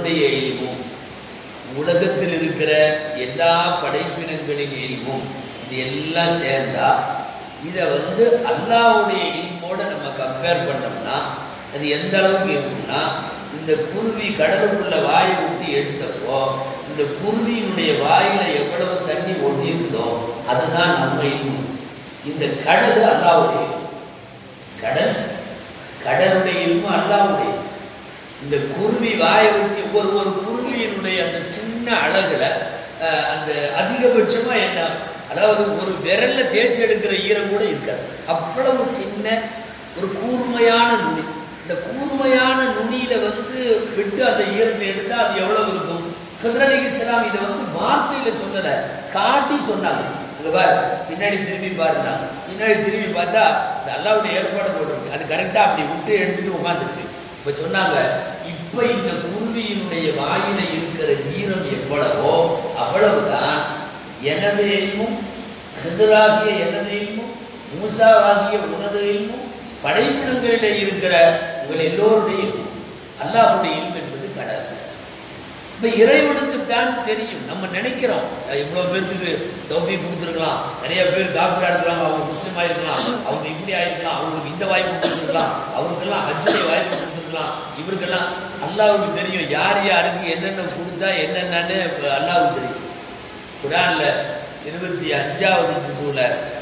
என்னுடைய எழிவும் உலகத்தில் இருக்கிற எல்லா படைப்பினங்களின் எழிவும் இது எல்லாம் சேர்ந்தா இதை வந்து அல்லாஹ்வுடைய எழிவோட நம்ம கம்பேர் பண்ணோம்னா அது எந்த அளவுக்கு இருக்கும்னா இந்த குருவி கடலுக்குள்ள வாயை விட்டு எடுத்தப்போ இந்த குருவியினுடைய வாயில எவ்வளவு தண்ணி ஒட்டி இருக்குதோ அதுதான் நம்ம இல்மு இந்த கடல் அல்லாவுடைய இல்மு. கடல் கடலுடைய இல்மு அல்லாவுடைய இந்த குருவி வாயை வச்சு ஒரு ஒரு குருவியினுடைய அந்த சின்ன அழகுல அஹ், அந்த அதிகபட்சமா என்ன அதாவது ஒரு விரல்ல தேய்ச்சி எடுக்கிற ஈரம் கூட இருக்காது அவ்வளவு சின்ன ஒரு கூர்மையான நுனி இந்த கூர்மையான நுனியில வந்து விட்டு அந்த ஈரத்தை எடுத்தா அது எவ்வளவு இருக்கும் ஹிதர் அலிஹிஸ்ஸலாம் இதை வந்து வார்த்தையில சொல்லல காட்டி சொன்னாங்க அங்க பாரு பின்னாடி திரும்பி பாருங்க பின்னாடி திரும்பி பார்த்தா இந்த அல்லாவுடைய ஏற்பாடு போட்டிருக்கு அது கரெக்டா அப்படி விட்டு எடுத்துட்டு உட்காந்துருக்கு இப்ப சொன்னாங்க இப்ப இந்த குருவியினுடைய வாயில இருக்கிற ஈரம் எவ்வளவோ அவ்வளவுதான் எனது எல்மும் ஹிதராகிய எனது எல்மும் மூசாவாகிய உனது எல்மும் படைப்பிடங்களிலே இருக்கிற உங்கள் எல்லோருடைய இல்மும் அல்லாஹ்வுடைய இல்மு என்பது கடல் இப்ப இறைவனுக்குத்தான் தெரியும் நம்ம நினைக்கிறோம் அஹ் இவ்வளவு பேர்த்துக்கு தௌஃபி கொடுத்துருக்கலாம் நிறைய பேர் காஃபிரா இருக்கலாம் அவங்க முஸ்லீம் ஆயிருக்கலாம் அவங்க இப்படி ஆயிருக்கலாம் அவங்களுக்கு இந்த வாய்ப்பு கொடுத்துருக்கலாம் அவருக்கெல்லாம் ஹஜ்ஜுடைய வாய்ப்பு கொடுத்துருக்கலாம் இவருக்கெல்லாம் அல்லாஹ்வுக்கு தெரியும் யார் யாருக்கு என்னென்ன கொடுத்தா என்னென்னு அல்லாஹ்வுக்கு தெரியும் குரான்ல இருபத்தி அஞ்சாவது ஜுசூல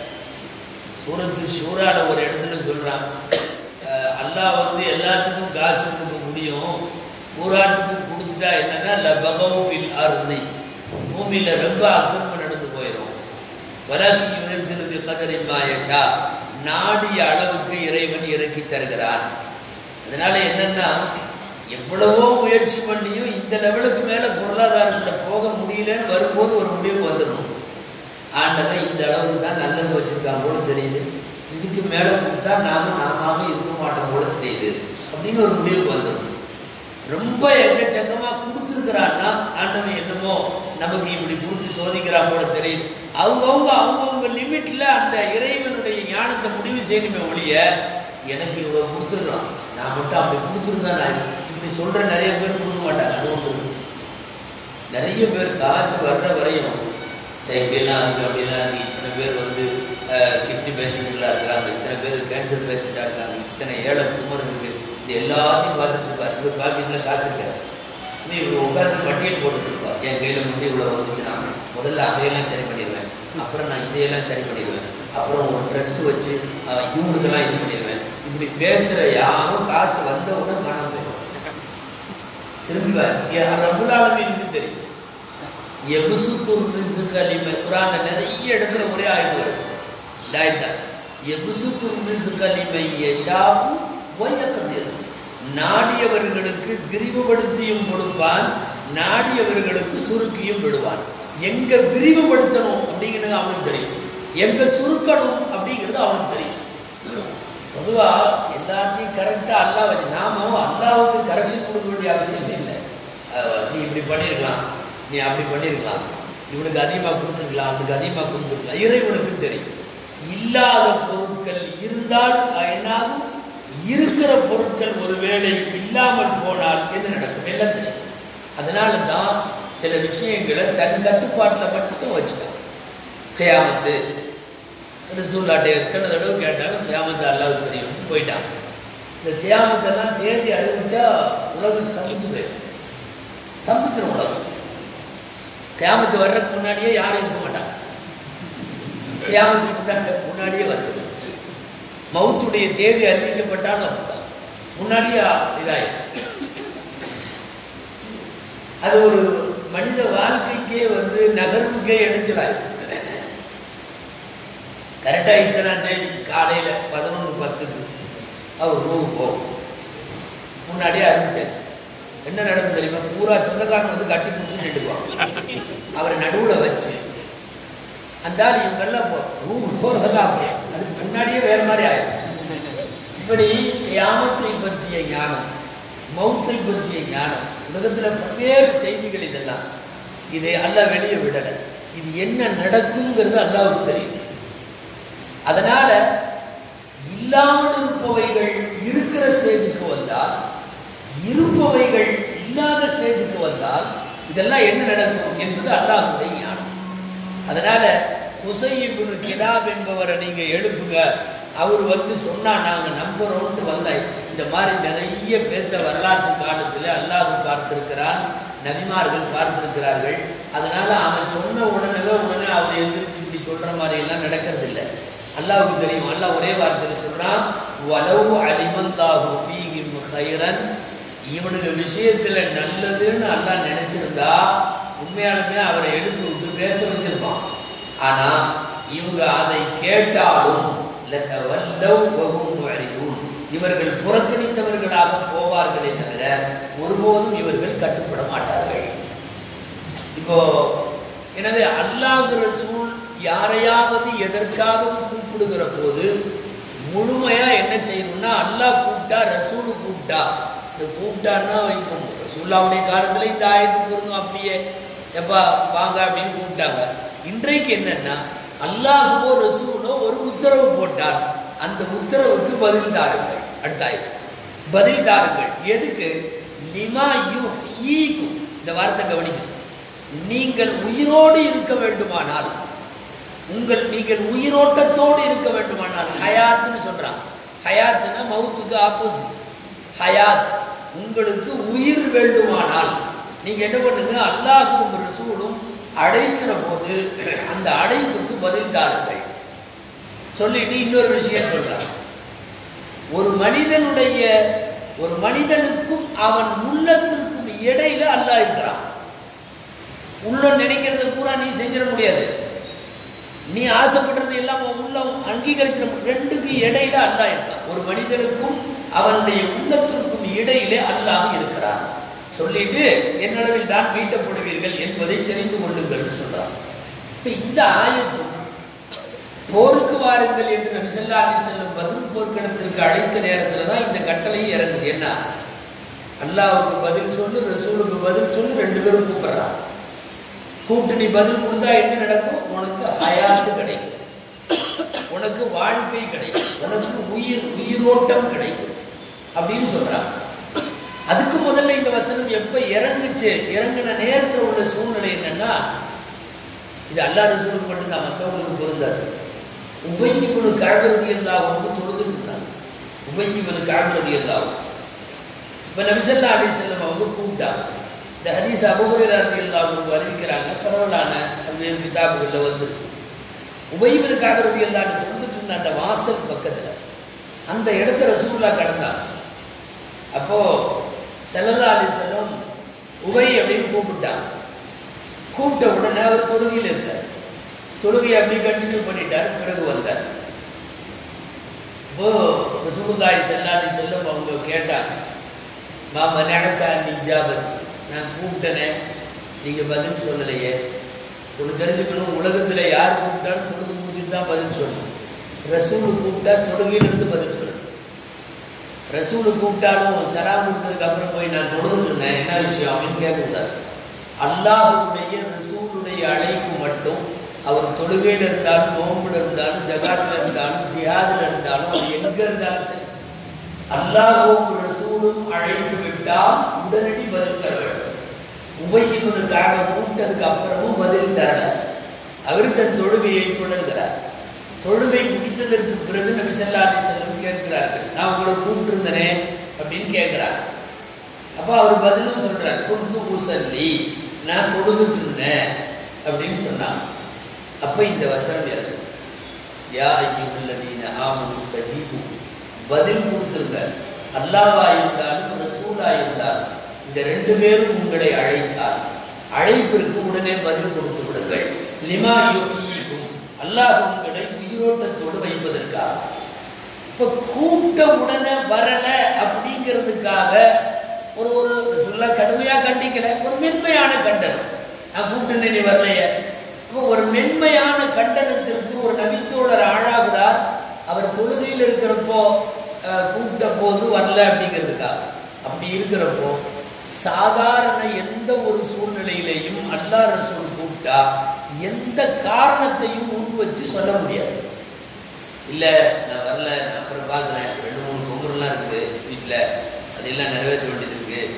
சூரத்து ஷூரால ஒரு இடத்துல சொல்றான் அஹ் அல்லாஹ் வந்து எல்லாத்துக்கும் காசு கொடுக்க முடியும் பூராத்துக்கும் கொடுத்துட்டா என்னன்னா லபகவு ஃபில் அர்தி பூமியில ரொம்ப அக்கிரமம் நடந்து போயிடும் வலகி யுனசிலுக்கு கதரி மாயஷா நாடிய அளவுக்கு இறைவன் இறக்கி தருகிறான் அதனால என்னன்னா எவ்வளவோ முயற்சி பண்ணியும் இந்த லெவலுக்கு மேல பொருளாதாரத்துல போக முடியலன்னு வரும்போது ஒரு முடிவு வந்துடும் ஆண்டவன் இந்த அளவுக்கு தான் நல்லது வச்சிருக்காங்க போல தெரியுது இதுக்கு மேல கொடுத்தா நாம நாம இருக்க மாட்டோம் போல தெரியுது அப்படின்னு ஒரு முடிவுக்கு வந்துடும் ரொம்ப எக்கச்சக்கமா கொடுத்துருக்கிறான்னா ஆண்டவன் என்னமோ நமக்கு இப்படி கொடுத்து சோதிக்கிறான் போல தெரியுது அவங்கவுங்க அவங்கவுங்க லிமிட்ல அந்த இறைவனுடைய ஞானத்தை முடிவு செய்யணுமே ஒழிய எனக்கு இவ்வளவு கொடுத்துருக்கலாம் நான் மட்டும் அப்படி கொடுத்துருந்தா நான் இப்படி சொல்ற நிறைய பேர் கொடுக்க மாட்டாங்க அது ஒன்று இருக்கு. நிறைய பேர் காசு வர்ற வரையும் சரி இப்படிலாம் இருக்கு அப்படிலாம் இருக்கு இத்தனை பேர் வந்து கிட்னி பேஷண்ட்லாம் இருக்கிறாங்க இத்தனை பேர் கேன்சர் பேஷண்ட்டாக இருக்காங்க இத்தனை ஏழை குமர் இருக்கு இது எல்லாத்தையும் பார்த்துட்டு இருப்பார் இவர் பாக்கெட்டில் காசு இருக்காரு நீ இவர் உட்காந்து பட்டியல் போட்டுட்டு இருப்பார் என் கையில் மட்டும் இவ்வளோ வந்துச்சுன்னா முதல்ல அதையெல்லாம் சரி பண்ணிடுவேன் அப்புறம் நான் இதையெல்லாம் சரி பண்ணிடுவேன் அப்புறம் ஒரு ட்ரஸ்ட் வச்சு அஹ், இவங்களுக்கெல்லாம் இது பண்ணிடுவேன் இப்படி பேசுகிற யாரும் காசு வந்த உடனே காணாம போயிடும் திரும்பி ரபுலாலமீனுக்கு தெரியும் எகுசுத்துர் ரிசுக் அலிமை குரான்ல நிறைய இடத்துல ஒரே ஆயுது வருது டாய்தான் எகுசுத்துர் ரிசுக் அலிமை யஷாவு வயக்கதிர் நாடியவர்களுக்கு விரிவுபடுத்தியும் கொடுப்பான் நாடியவர்களுக்கு சுருக்கியும் விடுவான் எங்க விரிவுபடுத்தணும் அப்படிங்கிறது அவனுக்கு தெரியும் எங்க சுருக்கணும் அப்படிங்கிறது அவனுக்கு தெரியும் பொதுவா எல்லாத்தையும் கரெக்டா அல்லாஹ் வச்சு நாம அல்லாவுக்கு கரெக்ஷன் கொடுக்க வேண்டிய அவசியம் இல்லை அஹ் நீ இப்படி பண்ணிருக்கலாம் நீ அப்படி பண்ணிருக்கலாம் இவனுக்கு அதிகமாக கொடுத்துருக்கலாம் அவனுக்கு அதிகமாக கொடுத்துருக்கலாம் இறைவனுக்கு தெரியும் இல்லாத பொருட்கள் இருந்தால் என்னாகும் இருக்கிற பொருட்கள் ஒருவேளை இல்லாமல் போனால் என்ன நடக்கும் எல்லாம் தெரியும் அதனால தான் சில விஷயங்களை தன் கட்டுப்பாட்டில் மட்டும் வச்சுட்டான் கியாமத்து ரசூல்லாட்ட எத்தனை தடவை கேட்டாலும் கியாமத்து அல்லாவுக்கு தெரியும் போயிட்டான் இந்த கியாமத்தெல்லாம் தேதி அறிவிச்சா உலகம் ஸ்தம்பிச்சு போயிடும் ஸ்தம்பிச்சிடும் உலகம் கியாமத்து வர்றதுக்கு முன்னாடியே யாரும் இருக்க மாட்டாங்க கியாமத்துக்கு முன்னாடி முன்னாடியே வந்துடும் மவுத்துடைய தேதி அறிவிக்கப்பட்டாலும் அப்படித்தான் முன்னாடியே இதாயிடும் அது ஒரு மனித வாழ்க்கைக்கே வந்து நகர்வுக்கே இணைஞ்சலாயிடும் கரெக்டாக இத்தனாம் தேதி காலையில் பதினொன்று பத்துக்கு அவர் ரூ போகும் முன்னாடியே அறிவிச்சாச்சு என்ன நடக்கும் தெரியுமா பூரா சொந்தக்காரன் வந்து கட்டி பிடிச்சி நின்றுக்குவான் அவரை நடுவில் வச்சு அந்த ஆள் இவங்கெல்லாம் போ ரூம் போகிறதெல்லாம் அப்படி அதுக்கு முன்னாடியே வேறு மாதிரி ஆயிடும் இப்படி கியாமத்தை பற்றிய ஞானம் மௌத்தை பற்றிய ஞானம் உலகத்தில் பல்வேறு செய்திகள் இதெல்லாம் இதை அல்லாஹ் வெளியே விடலை இது என்ன நடக்குங்கிறது அல்லாவுக்கு தெரியும் அதனால இல்லாமல் இருப்பவைகள் இருக்கிற ஸ்டேஜுக்கு வந்தால் இருப்பவைகள் இல்லாத ஸ்டேஜுக்கு வந்தால் இதெல்லாம் என்ன நடக்கும் என்பது அல்லாஹ்வுடைய ஞானம் அதனால குசை இப்னு கிலாப் என்பவரை நீங்க எழுப்புங்க அவர் வந்து சொன்னா நாங்க நம்புறோம்னு வந்தாய் இந்த மாதிரி நிறைய பேர்த்த வரலாற்று காலத்தில் அல்லாஹ் பார்த்திருக்கிறான் நபிமார்கள் பார்த்திருக்கிறார்கள் அதனால அவன் சொன்ன உடனே உடனே அவர் எந்திரிச்சு இப்படி சொல்ற மாதிரி எல்லாம் நடக்கிறது இல்லை அல்லாஹ்வுக்கு தெரியும் அல்லாஹ் ஒரே வார்த்தையில் சொல்றான் வலவு அலிமல்லாஹு ஃபீஹிம் ஹைரன் இவனுக்கு விஷயத்துல நல்லதுன்னு அல்லாஹ் நினைச்சிருந்தா உண்மையாலுமே அவரை எழுப்பி விட்டு பேச வச்சிருப்பான் ஆனா இவங்க அதை கேட்டாலும் லதவல்லவ் வஹும் முஅரிதூன். இவர்கள் புறக்கணித்தவர்களாக போவார்களே தவிர ஒருபோதும் இவர்கள் கட்டுப்பட மாட்டார்கள் இப்போ எனவே அல்லாஹ் ரசூல் யாரையாவது எதற்காவது கூப்பிடுகிற போது முழுமையா என்ன செய்யணும்னா அல்லாஹ் கூப்பிட்டா ரசூல் கூப்பிட்டா இந்த கூப்பிட்டான்னா இப்போ ரசூல்லாவுடைய காலத்துல இந்த ஆயத்து பொருந்தும் அப்படியே எப்பா வாங்க அப்படின்னு கூப்பிட்டாங்க இன்றைக்கு என்னன்னா அல்லாஹுவோ ரசூலோ ஒரு உத்தரவு போட்டால் அந்த உத்தரவுக்கு பதில் தாருங்கள் அடுத்த ஆயத்து பதில் தாருங்கள் எதுக்கு லிமா யு ஈக்கும் இந்த வார்த்தை கவனிக்கணும் நீங்கள் உயிரோடு இருக்க வேண்டுமானால் உங்கள் நீங்கள் உயிரோட்டத்தோடு இருக்க வேண்டுமானால் ஹயாத்னு சொல்றாங்க ஹயாத்னா மவுத்துக்கு ஆப்போசிட் ஹயாத் உங்களுக்கு உயிர் வேண்டுமானால் நீங்க என்ன பண்ணுங்க அல்லாஹும் ரசூலும் அழைக்கிற போது அந்த அழைப்புக்கு பதில் தாருங்கள் சொல்லிட்டு இன்னொரு விஷயம் சொல்றாங்க ஒரு மனிதனுடைய ஒரு மனிதனுக்கும் அவன் உள்ளத்திற்கும் இடையில அல்லாஹ் இருக்கிறான் உள்ள நினைக்கிறத பூரா நீ செஞ்சிட முடியாது நீ ஆசைப்படுறது எல்லாம் உன் உள்ள அங்கீகரிச்சிட முடியாது. ரெண்டுக்கு இடையில அல்லாஹ் இருக்கான் ஒரு மனிதனுக்கும் அவனுடைய உள்ளத்திற்கும் இடையிலே அல்லாஹ் இருக்கிறான் சொல்லிட்டு என்னளவில் தான் மீட்டப்படுவீர்கள் என்பதை தெரிந்து கொள்ளுங்கள் சொல்றான் இப்ப இந்த ஆயத்தும் போருக்கு வாருங்கள் என்று நபி ஸல்லல்லாஹு அலைஹி செல்லும் பதில் போர்க்களத்திற்கு அழைத்த நேரத்துல தான் இந்த கட்டளையும் இறங்குது என்ன அல்லாஹ்வுக்கு பதில் சொல்லு ரசூலுக்கு பதில் சொல்லு ரெண்டு பேரும் கூப்பிடுறான் கூப்பிட்டு நீ பதில் கொடுத்தா என்ன நடக்கும் உனக்கு ஹயாத்து கிடைக்கும் உனக்கு வாழ்க்கை கிடைக்கும் உனக்கு உயிர் உயிரோட்டம் கிடைக்கும் அப்படின்னு சொல்றான் அதுக்கு முதல்ல இந்த வசனம் எப்ப இறங்குச்சு இறங்கின நேரத்துல உள்ள சூழ்நிலை என்னன்னா இது அல்லா ரசூலுக்கு மட்டும்தான் மற்றவங்களுக்கு பொருந்தாது உபயிபுனு கழகிறது எல்லாம் வந்து தொழுதுட்டு இருந்தாங்க உபயிபுனு கழகிறது எல்லாம் இப்போ நபிசல்லா அலி செல்லம் அவங்க கூப்பிட்டாங்க இந்த ஹதீஸ் அபுஹுரர் எல்லாம் அவங்க அறிவிக்கிறாங்க பரவலான பல்வேறு கிதாபுகளில் வந்திருக்கு உபயிபுனு கழகிறது எல்லாம் தொழுதுட்டு இருந்த அந்த வாசல் பக்கத்தில் அந்த இடத்த ரசூல்லா கடந்தாங்க அப்போ செல்லல்லா அலி செல்லம் உபை அப்படின்னு கூப்பிட்டாங்க கூப்பிட்ட உடனே அவர் தொழுகையில் இருந்தார் தொழுகையை அப்படியே கண்டினியூ பண்ணிட்டார் பிறகு வந்தார் இப்போ ரசூலுல்லாஹி ஸல்லல்லாஹு அலைஹி வஸல்லம் அவங்க கேட்டாங்க மா மனஅக நிஜாபதி நான் கூப்பிட்டனே நீங்க பதில் சொல்லலையே ஒன்று தெரிஞ்சுக்கணும் உலகத்துல யார் கூப்பிட்டாலும் தொழுது முடிச்சுட்டு தான் பதில் சொல்லணும் ரசூலு கூப்பிட்டா தொழுகையிலிருந்து பதில் சொல்லணும் ரசூலு கூப்பிட்டாலும் சலாம் கொடுத்ததுக்கு அப்புறம் போய் நான் தொழுதுட்டு இருந்தேன் என்ன விஷயம் அப்படின்னு கேட்கக்கூடாது அல்லாஹுடைய ரசூலுடைய அழைப்பு மட்டும் அவர் தொழுகையில் இருந்தாலும் நோம்புல இருந்தாலும் ஜகாத்தில் இருந்தாலும் ஜியாதில் இருந்தாலும் அது எங்க இருந்தாலும் சரி அல்லாஹும் ரசூலும் அழைத்து விட்டால் உடனடி பதில் தர வேண்டும் உபயிபனுக்காக கூப்பிட்டதுக்கு அப்புறமும் பதில் தரல அவர் தன் தொழுகையை தொடர்கிறார் தொழுகை முடித்ததற்கு பிறகு நபி ஸல்லல்லாஹு அலைஹி வஸல்லம் கேட்கிறார்கள் நான் உங்களை கூப்பிட்டுருந்தனே அப்படின்னு கேட்கிறார் அப்போ அவர் பதிலும் சொல்றார் குந்து உசல்லி நான் தொழுதுட்டு இருந்தேன் அப்படின்னு சொன்னாங்க அப்போ இந்த வசனம் இருக்கு யா ஐயுல்லதீன ஆமனு ஸ்தஜீபு பதில் கொடுத்துருங்க அல்லாவா இருந்தாலும் ரசூலா இருந்தாலும் இந்த ரெண்டு பேரும் உங்களை அழைத்தால் அழைப்பிற்கு உடனே பதில் கொடுத்து விடுங்கள் லிமா யுஹீக்கும் அல்லாஹ் உங்களை உயிரோட்டத்தோடு வைப்பதற்காக இப்போ கூப்பிட்ட உடனே வரல அப்படிங்கிறதுக்காக ஒரு ஒரு சொல்ல கடுமையா கண்டிக்கல ஒரு மென்மையான கண்டனம் நான் கூப்பிட்டேன் நீ வரலையே அப்போ ஒரு மென்மையான கண்டனத்திற்கு ஒரு நபித்தோழர் ஆளாகிறார் அவர் தொழுகையில் இருக்கிறப்போ அஹ், கூப்பிட்ட போது வரல அப்படிங்கிறதுக்காக அப்படி இருக்கிறப்போ சாதாரண எந்த ஒரு சூழ்நிலையிலையும் அல்லா ரசூல் கூப்பிட்டா எந்த காரணத்தையும் முன் வச்சு சொல்ல முடியாது இல்லை நான் வரல நான் அப்புறம் பார்க்குறேன் ரெண்டு மூணு பொங்கல்லாம் இருக்குது வீட்டில் அதெல்லாம் நிறைவேற்ற வேண்டியது இருக்குது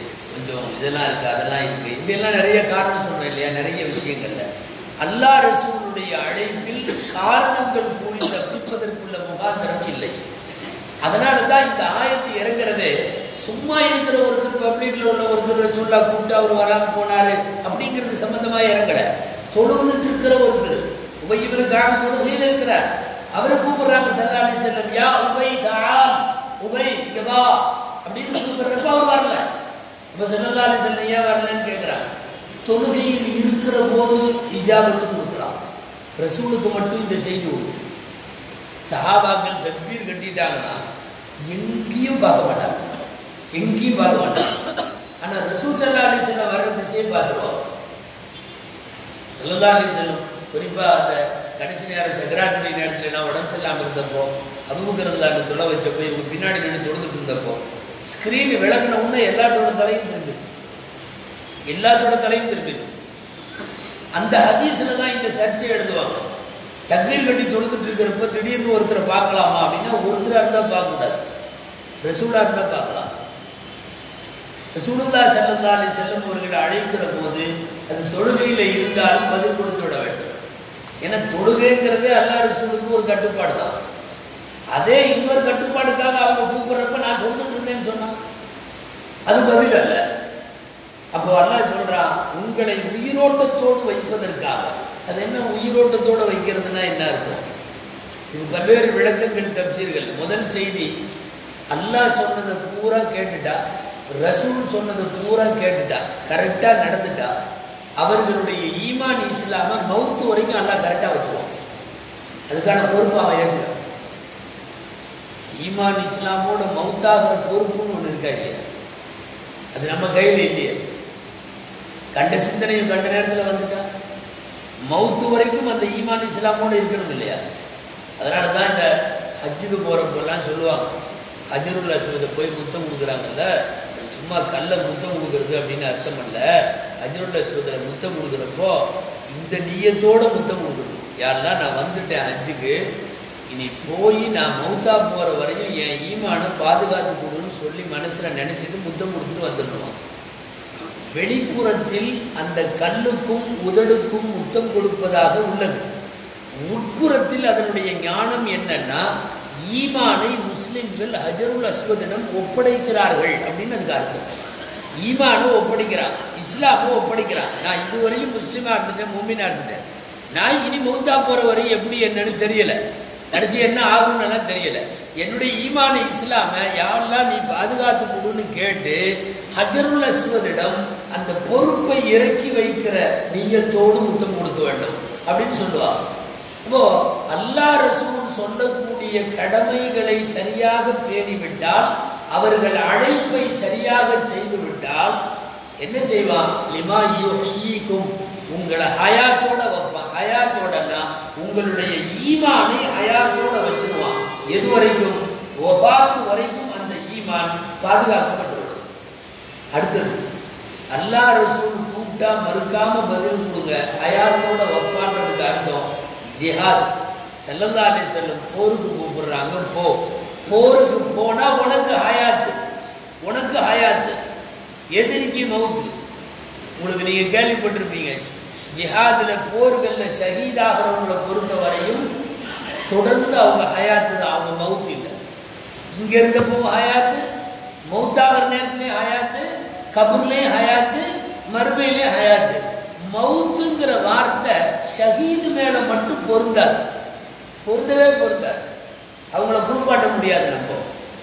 கொஞ்சம் இதெல்லாம் இருக்கு அதெல்லாம் இருக்கு இப்படியெல்லாம் நிறைய காரணம் சொல்றேன் இல்லையா நிறைய விஷயங்கள்ல அல்லாஹ் ரசூலுடைய அழைப்பில் காரணங்கள் கூறி தப்பிப்பதற்குள்ள முகாந்திரம் இல்லை அதனால தான் இந்த ஆயத்து இறங்குறது சும்மா இருக்கிற ஒருத்தர் பப்ளிக்ல உள்ள ஒருத்தர் ரசூல்லா கூப்பிட்டு அவர் வராம போனாரு அப்படிங்கிறது சம்பந்தமா இறங்கல தொழுதுட்டு இருக்கிற ஒருத்தர் உபயிபின் காம தொழுகையில் இருக்கிறார் அவரை கூப்பிடுறாங்க சல்லாடி செல்லம் யா உபை தாம் உபை இங்க வா அப்படின்னு கூப்பிடுறப்ப அவர் வரல இப்ப சல்லல்லாஹு செல்லம் ஏன் வரலன்னு கேட்கிறாங்க தொழுகையில் இருக்கிற போது இஜாபத்து கொடுக்கலாம் ரசூலுக்கு மட்டும் இந்த செய்தி உண்டு சஹாபாக்கள் தக்பீர் கட்டிட்டாங்கன்னா எங்கேயும் பார்க்க மாட்டாங்க எங்கேயும் பார்க்க மாட்டாங்க ஆனா ரசூல் சல்லா அலி செல்லம் வர்ற திசையை பார்த்துருவாங்க சல்லல்லா அலி செல்லம் குறிப்பா அந்த கடைசி நேரம் சக்கராத்திரி நேரத்துல நான் உடம்பு சரியில்லாம இருந்தப்போ அபுபக்கரல்லான்னு தொலை வச்சப்போ இவங்க பின்னாடி நின்று தொழுதுட்டு இருந்தப்போ ஸ்கிரீன் விலகின உடனே எல்லாத்தோட தலையும் திரும்பிடுச்சு எல்லாத்தோட தலையும் திரும்பிடுச்சு அந்த ஹதீஸ்ல தான் இந்த சர்ச்சை எழுதுவாங்க தக்பீர் கட்டி தொழுதுட்டு இருக்கிறப்ப திடீர்னு ஒருத்தரை பார்க்கலாமா அப்படின்னா ஒருத்தரா இருந்தா பார்க்கக்கூடாது ரசூலா இருந்தா பார்க்கலாம் ரசூலுல்லா சல்லல்லா அலி செல்லம் அவர்களை அழைக்கிற போது அது தொழுகையில இருந்தாலும் பதில் கொடுத்து விட வேண்டும் ஏன்னா தொழுகைங்கிறதே அல்லா ரசூலுக்கு ஒரு கட்டுப்பாடு தான் அதே இன்னொரு கட்டுப்பாடுக்காக அவங்க கூப்பிடுறப்ப நான் தொழுதுட்டு இருந்தேன்னு சொன்னான் அது பதில் அல்ல அப்போ அல்லாஹ் சொல்றான் உங்களை உயிரோட்டத்தோடு வைப்பதற்காக அது என்ன உயிரோட்டத்தோடு வைக்கிறதுனா என்ன அர்த்தம் இது பல்வேறு விளக்கங்கள் தப்சீர்கள் முதல் செய்தி அல்லாஹ் சொன்னதை பூரா கேட்டுட்டா ரசூல் சொன்னதை பூரா கேட்டுட்டா கரெக்டாக நடந்துட்டா அவர்களுடைய ஈமான் இஸ்லாம மவுத்து வரைக்கும் அல்லாஹ் கரெக்டாக வச்சுருவான் அதுக்கான பொறுப்பு அவன் ஏற்றுக்கான் ஈமான் இஸ்லாமோட மவுத்தாகிற பொறுப்புன்னு ஒன்று இருக்கா இல்லையா அது நம்ம கையில் இல்லையே கண்ட சிந்தனையும் கண்ட நேரத்தில் வந்துட்டா மவுத்து வரைக்கும் அந்த ஈமான் இஸ்லாமோடு இருக்கணும் இல்லையா அதனால தான் இந்த ஹஜ்ஜுக்கு போகிறப்பெல்லாம் சொல்லுவாங்க ஹஜருல் அஸ்வதை போய் முத்தம் கொடுக்குறாங்கல்ல அது சும்மா கல்ல முத்தம் கொடுக்குறது அப்படின்னு அர்த்தம் அல்ல ஹஜருல் அஸ்வதை முத்தம் கொடுக்குறப்போ இந்த நீயத்தோட முத்தம் கொடுக்கணும் யாரெல்லாம் நான் வந்துட்டேன் ஹஜ்ஜுக்கு இனி போய் நான் மௌத்தா போகிற வரையும் என் ஈமானை பாதுகாத்து கொடுன்னு சொல்லி மனசில் நினச்சிட்டு முத்தம் கொடுத்துட்டு வந்துடணும் வெளிப்புறத்தில் அந்த கல்லுக்கும் உதடுக்கும் முத்தம் கொடுப்பதாக உள்ளது உட்புறத்தில் அதனுடைய ஞானம் என்னன்னா ஈமானை முஸ்லிம்கள் ஹஜருல் அஸ்வதிடம் ஒப்படைக்கிறார்கள் அப்படின்னு அதுக்கு அர்த்தம் ஈமானை ஒப்படைக்கிறான் இஸ்லாமை ஒப்படைக்கிறான் நான் இதுவரையும் முஸ்லீமாக இருந்துட்டேன் மூமினா இருந்துட்டேன் நான் இனி மௌத்தா போகிற வரையும் எப்படி என்னன்னு தெரியல கடைசி என்ன ஆகும்னு எல்லாம் தெரியல என்னுடைய ஈமான இஸ்லாம யாரெல்லாம் நீ பாதுகாத்து கொடுன்னு கேட்டு ஹஜருல் அஸ்வதிடம் அந்த பொறுப்பை இறக்கி வைக்கிற நீயத்தோடு முத்தம் கொடுக்க வேண்டும் அப்படின்னு சொல்லுவா இப்போ அல்லாஹ் ரசூல் சொல்லக்கூடிய கடமைகளை சரியாக பேணிவிட்டால் அவர்கள் அழைப்பை சரியாக செய்துவிட்டால் என்ன செய்வான் லிமா யுஹீக்கும் உங்களை ஹயாத்தோட வைப்பான் ஹயாத்தோடனா உங்களுடைய ஈமானை ஹயாத்தோட வச்சிருவான் எது வரைக்கும் ஒஃபாத்து வரைக்கும் அந்த ஈமான் பாதுகாக்கப்பட்டுவிடும் அடுத்தது அல்லாஹ் ரசூல் கூப்பிட்டா மறுக்காம பதில் கொடுங்க ஹயாத்தோட வைப்பான்றதுக்கு அர்த்தம் ஜிஹாத் செல்லல்லா அலி செல்லும் போருக்கு கூப்பிடுறாங்க போ போருக்கு போனா உனக்கு ஹயாத்து உனக்கு ஹயாத்து எதிரிக்கு மவுத்து உங்களுக்கு நீங்க கேள்விப்பட்டிருப்பீங்க ஜிஹாதில் போர்களில் ஷஹீதாகிறவங்களை பொறுத்த வரையும் தொடர்ந்து அவங்க ஹயாத்து தான் அவங்க மவுத்து இல்லை இங்க இருந்தப்போ ஹயாத்து மவுத்தாகிற நேரத்துலேயும் ஹயாத்து கபூர்லேயும் ஹயாத்து மறுமையிலேயும் ஹயாத்து மவுத்துங்கிற வார்த்தை ஷஹீது மேலே மட்டும் பொருந்தாது பொருந்தவே பொருந்தாது அவங்கள குளிப்பாட்ட முடியாது நம்ம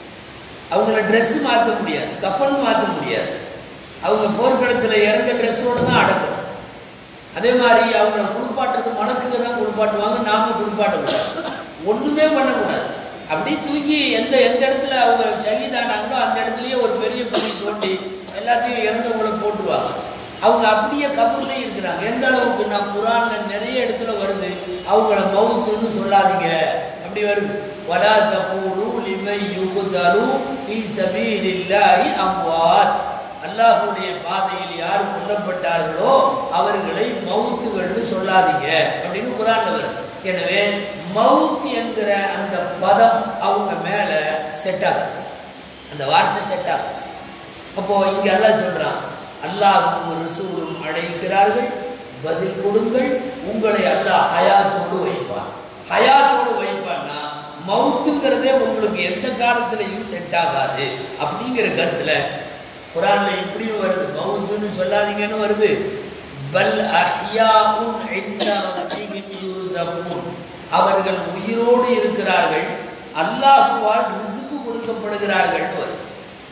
அவங்கள ட்ரெஸ் மாற்ற முடியாது கஃபன் மாற்ற முடியாது அவங்க போர்க்களத்தில் இறந்த ட்ரெஸ்ஸோடு தான் அடக்கணும் அதே மாதிரி அவங்கள குளிப்பாட்டுறது மணக்குங்க தான் குளிப்பாட்டுவாங்க நாம குளிப்பாட்டக்கூடாது ஒன்றுமே பண்ணக்கூடாது அப்படி தூக்கி எந்த எந்த இடத்துல அவங்க ஷஹீதானாங்களோ அந்த இடத்துலயே ஒரு பெரிய குழி தோண்டி எல்லாத்தையும் இறந்தவங்கள போட்டுருவாங்க அவங்க அப்படியே கபூர்லேயும் இருக்கிறாங்க எந்த அளவுக்கு நான் குரான்ல நிறைய இடத்துல வருது அவங்கள மவுத்துன்னு சொல்லாதீங்க அப்படி வருது வலா தபூரு லிமை யுகுதலு ஃபீ சபீலில்லாஹி அம்வாத் அல்லாஹ்வுடைய பாதையில் யார் கொல்லப்பட்டார்களோ அவர்களை மவுத்துகள்னு சொல்லாதீங்க அப்படின்னு குரான்ல வருது எனவே மவுத் என்கிற அந்த பதம் அவங்க மேல செட் ஆகுது அந்த வார்த்தை செட் ஆகுது அப்போ இங்க அல்லாஹ் சொல்றான் அல்லாஹ்வும் ரசூலும் அழைக்கிறார்கள் பதில் கொடுங்கள் உங்களை அல்லாஹ் ஹயாத்தோடு வைப்பான் ஹயாத்தோடு வைப்பான்னா மவுத்துங்கிறதே உங்களுக்கு எந்த காலத்துலையும் செட் ஆகாது அப்படிங்கிற கருத்துல குரான்ல இப்படியும் வருது மவுத்துன்னு சொல்லாதீங்கன்னு வருது பல் அஹ்யாஉன் இன்த ரப்பிஹிம் யுர்ஸகூன் அவர்கள் உயிரோடு இருக்கிறார்கள் அல்லாஹுவால் ரிசுக்கு கொடுக்கப்படுகிறார்கள்னு வருது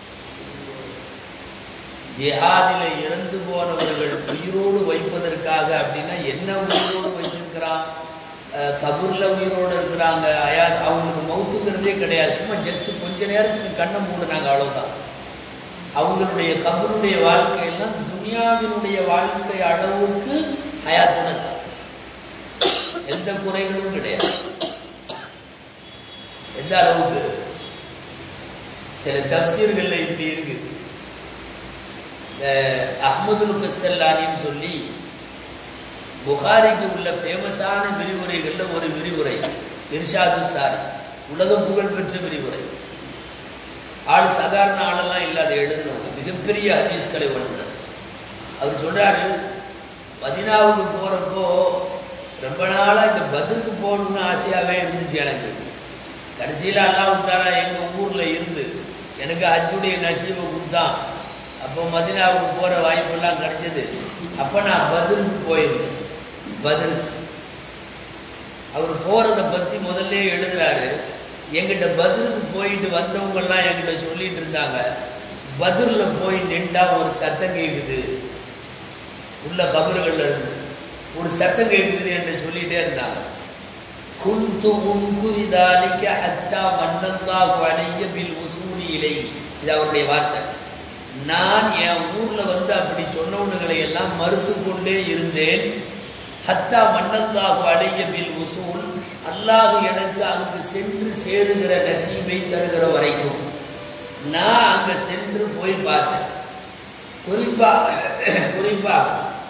ஜிஹாதில இறந்து போனவர்கள் உயிரோடு வைப்பதற்காக அப்படின்னா என்ன உயிரோடு வைத்திருக்கிறான் அஹ் கபூர்ல உயிரோடு இருக்கிறாங்க அயா அவங்களுக்கு மவுத்துங்கிறதே கிடையாது சும்மா ஜஸ்ட் கொஞ்ச நேரத்துக்கு கண்ணை மூடுனாங்க அவ்வளவுதான் அவங்களுடைய கபருடைய வாழ்க்கையெல்லாம் துனியாவினுடைய வாழ்க்கை அளவுக்கு ஹயாத்தோட தான் எந்த குறைகளும் கிடையாது எந்த அளவுக்கு சில தப்சீர்கள்ல இப்படி இருக்கு இந்த அஹ்மதுல் கஸ்தல்லானின்னு சொல்லி புகாரிக்கு உள்ள ஃபேமஸான விரிவுரைகள்ல ஒரு விரிவுரை இர்ஷாது சாரி உலக புகழ்பெற்ற விரிவுரை ஆள் சாதாரண ஆளெல்லாம் இல்லாத எழுதுனவங்க மிகப்பெரிய ஹதீஸ்களை வல்லுனர் அவர் சொல்றாரு மதினாவுக்கு போறப்போ ரொம்ப நாளா இந்த பதிலுக்கு போகணும்னு ஆசையாவே இருந்துச்சு எனக்கு கடைசியில் அல்லாஹ் தாலா எங்க ஊர்ல இருந்து எனக்கு அஜுடைய நசீபை கொடுத்தான் அப்போ மதினாவுக்கு போற வாய்ப்பெல்லாம் கிடைச்சது அப்போ நான் பதிலுக்கு போயிருந்தேன் பதிலுக்கு அவர் போறதை பத்தி முதல்ல எழுதுறாரு எங்கிட்ட பதிலுக்கு போயிட்டு வந்தவங்கெல்லாம் என்கிட்ட சொல்லிட்டு இருந்தாங்க பதில்ல போய் நின்றா ஒரு சத்தம் கேட்குது உள்ள கபறுகள்ல இருந்து ஒரு சத்தம் கேட்குதுன்னு என்று சொல்லிட்டே இருந்தாங்க குந்து உன்குரிதாலிக்க அத்தா மன்னந்தாகு அலைய பில் உசூலி இலை இது அவருடைய வார்த்தை நான் என் ஊர்ல வந்து அப்படி சொன்னவனுங்களை எல்லாம் மறுத்து கொண்டே இருந்தேன் ஹத்தா மன்னந்தாகு அலைய பில் உசூல் அல்லாஹ் எனக்கு அங்கு சென்று சேருகிற நசீபை தருகிற வரைக்கும் நான் அங்க சென்று போய் பார்த்தேன் குறிப்பா குறிப்பா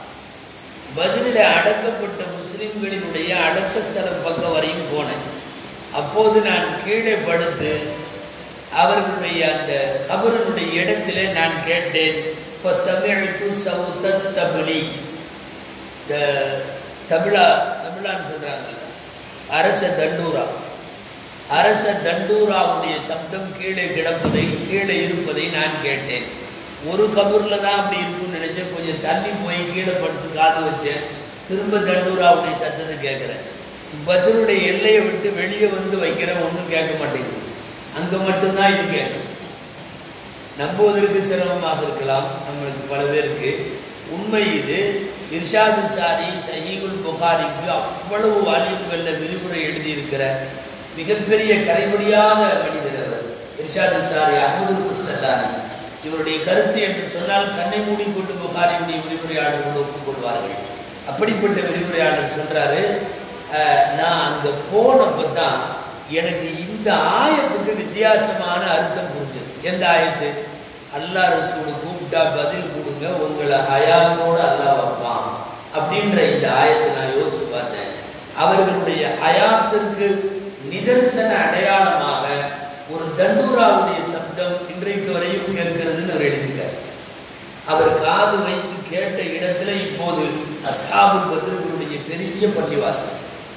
பதிலில் அடக்கப்பட்ட முஸ்லிம்களினுடைய அடக்க ஸ்தலம் பக்கம் வரையும் போனேன் அப்போது நான் கீழே படுத்து அவர்களுடைய அந்த கபரனுடைய இடத்திலே நான் கேட்டேன் فَسَمِعْتُ صَوْتَ التَّبْلِ இந்த தமிழா தமிழான்னு சொல்றாங்க அரச தண்டூரா அரச தண்டூராவுடைய சப்தம் கீழே கிடப்பதை கீழே இருப்பதை நான் கேட்டேன் ஒரு கபூர்ல தான் அப்படி இருக்கும்னு நினைச்சேன் கொஞ்சம் தள்ளி போய் கீழே படுத்து காது வச்சேன் திரும்ப தண்டூராவுடைய சத்தத்தை கேட்குறேன் பதிலுடைய எல்லையை விட்டு வெளியே வந்து வைக்கிறேன் ஒன்றும் கேட்க மாட்டேங்குது அங்கே மட்டும்தான் இது கேட்கும் நம்புவதற்கு சிரமமாக இருக்கலாம் நம்மளுக்கு பல பேருக்கு உண்மை இது இர்ஷாது சாரி சஹீகுல் புகாரிக்கு அவ்வளவு வால்யூம்களில் விரிவுரை எழுதியிருக்கிற மிகப்பெரிய கரைபடியாத மனிதர் அவர் இர்ஷாது சாரி அஹமது குஸ்தல்லாரி இவருடைய கருத்து என்று சொன்னால் கண்ணை மூடிக்கொண்டு புகாரியுடைய விரிவுரையாளர்கள் ஒப்புக்கொள்வார்கள் அப்படிப்பட்ட விரிவுரையாளர் சொல்றாரு அஹ், நான் அங்க போனப்போ தான் எனக்கு இந்த ஆயத்துக்கு வித்தியாசமான அர்த்தம் புரிஞ்சது எந்த ஆயத்து அல்லாஹ் ரசூலு கூப்பிட்டா பதில் கொடுங்க உங்களை ஹயாத்தோட அல்லாஹ் வைப்பான் அப்படின்ற இந்த ஆயத்தை நான் யோசிச்சு பார்த்தேன் அவர்களுடைய ஹயாத்திற்கு நிதர்சன அடையாளமாக ஒரு தண்டூராவுடைய சப்தம் இன்றைக்கு வரையும் கேட்கிறதுன்னு அவர் எழுதியிருக்கார் அவர் காது வைத்து கேட்ட இடத்துல இப்போது அசாபு பத்ருகளுடைய பெரிய பள்ளிவாசல்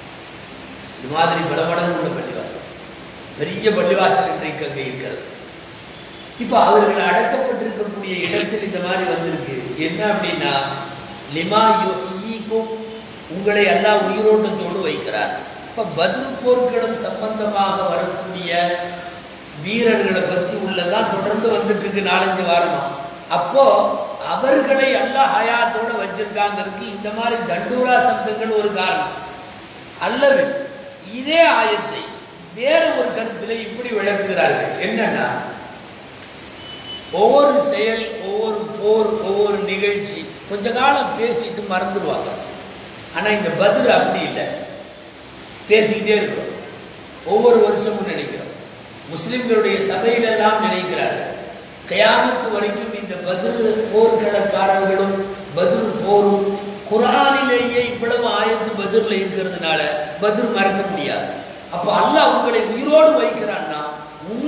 இது மாதிரி பல மடங்கு உள்ள பள்ளிவாசல் பெரிய பள்ளிவாசல் இன்றைக்கு அங்கே இருக்கிறது இப்போ அவர்கள் அடக்கப்பட்டிருக்கக்கூடிய இடத்தில் இந்த மாதிரி வந்திருக்கு என்ன அப்படின்னா லிமா ஈக்கும் உங்களை எல்லாம் உயிரோட்டத்தோடு வைக்கிறார் இப்போ பதில் போர்க்களம் சம்பந்தமாக வரக்கூடிய வீரர்களை பற்றி உள்ளதான் தொடர்ந்து வந்துட்டு இருக்கு நாலஞ்சு வாரமா அப்போ அவர்களை எல்லாம் ஹயாத்தோட வச்சிருக்காங்கிறதுக்கு இந்த மாதிரி தண்டூரா சப்தங்கள் ஒரு காரணம் அல்லது இதே ஆயத்தை வேற ஒரு கருத்துல இப்படி விளக்குகிறார்கள் என்னன்னா ஒவ்வொரு செயல் ஒவ்வொரு போர் ஒவ்வொரு நிகழ்ச்சி கொஞ்ச காலம் பேசிட்டு மறந்துடுவாங்க ஆனா இந்த பதில் அப்படி இல்லை பேசிக்கிட்டே இருக்கிறோம் ஒவ்வொரு வருஷமும் நினைக்கிறோம் முஸ்லிம்களுடைய சபையிலெல்லாம் நினைக்கிறார்கள் கயாமத்து வரைக்கும் இந்த பதில் போர்க்களக்காரர்களும் பதில் போரும் குரானிலேயே இவ்வளவு ஆயத்து பதிரில் இருக்கிறதுனால பதில் மறக்க முடியாது அப்போ அல்லாஹ் உங்களை உயிரோடு வைக்கிறான்னா உண்மை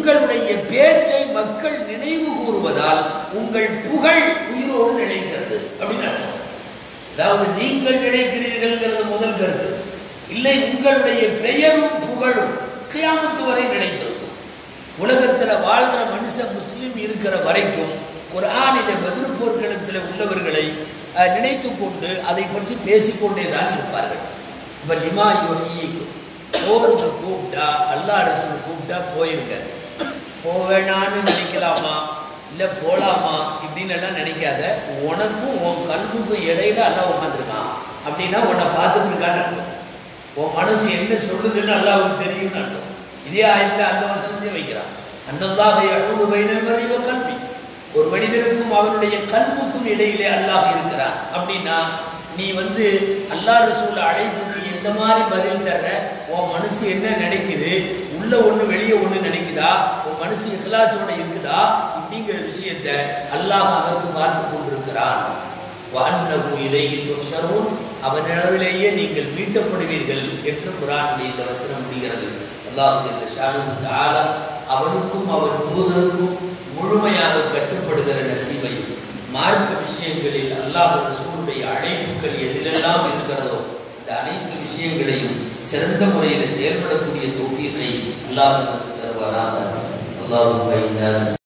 உங்களுடைய பேச்சை மக்கள் நினைவு கூறுவதால் உங்கள் புகழ் உயிரோடு நிலைக்கிறது அப்படின்னு அர்த்தம் அதாவது நீங்கள் நினைக்கிறீர்கள்ங்கிறது முதல் கருத்து இல்லை உங்களுடைய பெயரும் புகழும் கியாமத்து வரை நிலைத்திருக்கும் உலகத்துல வாழ்ற மனுஷன் முஸ்லிம் இருக்கிற வரைக்கும் குர்ஆனில பதில் போர்க்களத்தில் உள்ளவர்களை அஹ், நினைத்துக் கொண்டு அதை பற்றி பேசிக்கொண்டே தான் இருப்பார்கள் இப்ப லிமா யோகிக்கும் போருக்கு கூப்பிட்டா அல்லாஹ் ரசூல் கூப்பிட்டா போயிருங்க போவேணான்னு நினைக்கலாமா இல்லை போலாமா இப்படின்னு எல்லாம் நினைக்காத உனக்கும் உன் கல்வுக்கும் இடையில அல்லாஹ் உட்காந்துருக்கான் அப்படின்னா உன்னை பார்த்துட்டு இருக்கான்னு அர்த்தம் உன் மனசு என்ன சொல்லுதுன்னு அல்லாஹ்வுக்கு தெரியும்னு அர்த்தம் இதே ஆயத்தில் அந்த வசனத்தையும் வைக்கிறான் அன்னல்லாஹ் அழுது பைனல் மறைவ கல்வி ஒரு மனிதனுக்கும் அவனுடைய கல்வுக்கும் இடையிலே அல்லாஹ் இருக்கிறான் அப்படின்னா நீ வந்து அல்லாஹ் ரசூல் அழைப்புக்கு எந்த மாதிரி பதில் தர்ற உன் மனசு என்ன நினைக்குது உள்ள ஒண்ணு வெளியே ஒண்ணு நினைக்குதா உன் மனசு இഖ்லாஸோட இருக்குதா இப்படிங்கிற விஷயத்த அல்லாஹ் அவருக்கு பார்த்து கொண்டிருக்கிறான் வான்னகு இலையை துஷரும் அவனிடவிலேயே நீங்கள் மீட்டப்படுவீர்கள் என்று குரானுடைய இந்த வசனம் முடிகிறது அல்லாஹ் இந்த ஷானு தாலா அவனுக்கும் அவன் தூதருக்கும் முழுமையாக கட்டுப்படுகிற நசீவை மார்க்க விஷயங்களில் அல்லாஹ் ரசூலுடைய அழைப்புகள் எதிலெல்லாம் இருக்கிறதோ இந்த அனைத்து விஷயங்களையும் சிறந்த முறையில் செயல்படக்கூடிய தோப்பியத்தை அல்லாஹ் நமக்கு தருவாராக அல்லாஹ்